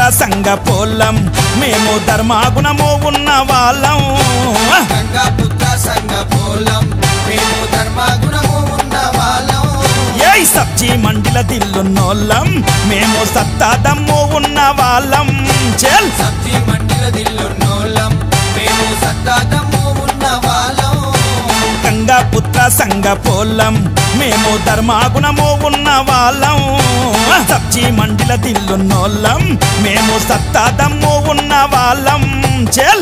సంగ పోలం మేము ధర్మాగుణము ఉన్న వాళ్ళం గంగా పుత్ర సంగ పోలం మేము ధర్మగుణము ఉన్న వాళ్ళం ఏయ్ సబ్జీ మండిల దిల్లున్నోళ్ళం మేము సత్తా దమ్ము ఉన్న వాళ్ళం చెల్ సబ్జీ మండిల దిల్లున్నోళ్ళం మేము సత్తాదమ్ము ఉన్న వాళ్ళం గంగా పుత్ర సంగ పోలం మేము ధర్మాగుణము ఉన్న వాళ్ళం సబ్జీ మండిల దిల్లున్నోళ్ళం మేము సత్తా దమ్ము ఉన్న వాళ్ళం చెల్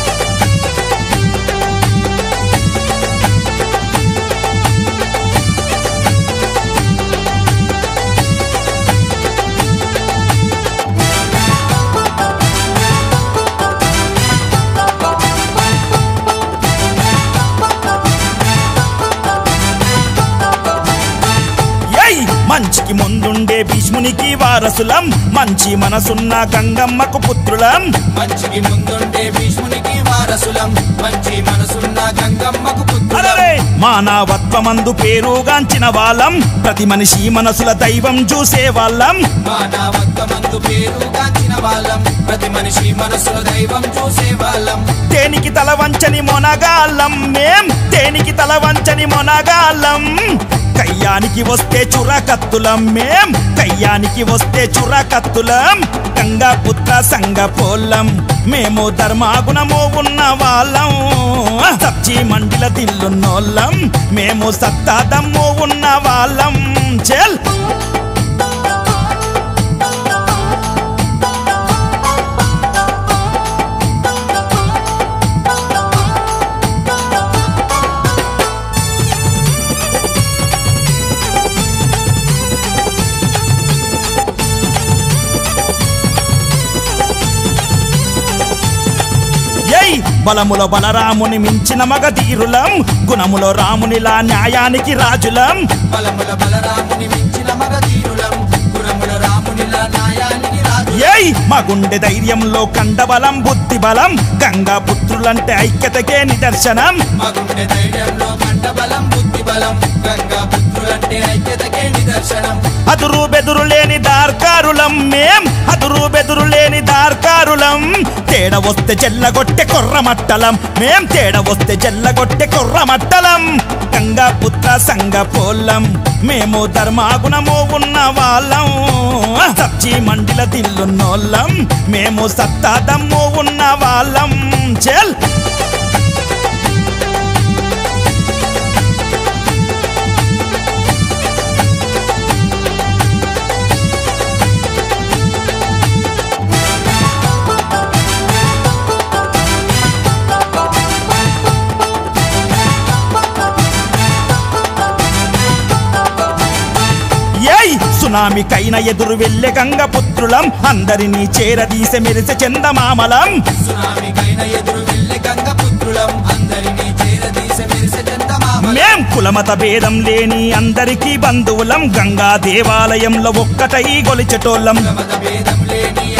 ఏయ్ మంచికి ముందుండే భీష్మునికి వారసులం మంచి మనసున్న గంగమ్మకు పుత్రులం మంచికి ముందుండే భీష్మునికి వారసులం మంచి మనసున్న గంగమ్మకు పుత్రులం అలరే మానవత్వమందు పేరుగాంచిన వాళ్ళం ప్రతి మనిషి మనసుల దైవం చూసే వాళ్ళం మానవత్వమందు పేరు కాంచిన వాళ్ళం ప్రతి మనిషి మనసులో దైవం చూసే వాళ్ళం దేనికి తల వంచని మొనగాళ్ళం మేం దేనికి తల వంచని మొనగాళ్ళం కయ్యానికి వస్తే చురకత్తులం మేం కయ్యానికి వస్తే చురకత్తులం గంగా పుత్ర సంగ పోలం మేము ధర్మాగుణము ఉన్న వాళ్ళం సబ్జీ మండిల దిల్లున్నోళ్ళం మేము సత్తా దమ్ము ఉన్న వాళ్ళం చెల్ ఏయ్ బలముల బలరాముని మించిన మగధీరులం గుణములో రామునిలా న్యాయానికి రాజులం బలముల బలరాముని మించిన మగధీరులం గుణముల రామునిలా న్యాయానికి రాజు ఏయ్ మా గుండె ధైర్యంలో కండబలం బుద్ధి బలం గంగా పుత్రులంటే ఐక్యతకే నిదర్శనం మగుండె ధైర్యంలో కంట బలం బుద్ధి బలం గంగా పుత్రులంటే ఐక్యతకే నిదర్శనం అదురు బెదురు లేని దార్కారులం మేం అదురు బెదురు లేని దార్కారులం తేడ వస్తే చెల్లగొట్టె కొర్రమట్టలం మేం తేడ వస్తే చెల్లగొట్టె కొర్రమట్టలం గంగా పుత్ర సంగ పోలం మేము ధర్మాగుణము ఉన్న వాళ్ళం సబ్జీ మండిల దిల్లున్నోళ్ళం మేము సత్తా దమ్ము ఉన్న వాళ్ళం చెల్ ఏయ్ సునామికైన ఎదురు వెళ్ళే గంగ పుత్రులం అందరినీ చేరదీసె మెరిసె చందమామలం సునామికైన ఎదురు వెళ్ళి గంగ పుత్రులం అందరినీ చేరదీస మెరిసె చందమామ మేం కులమత భేదం లేని అందరికీ బంధువులం గంగా దేవాలయంలో ఒక్కటై గొలిచెటోళ్ళం మత భేదం లేని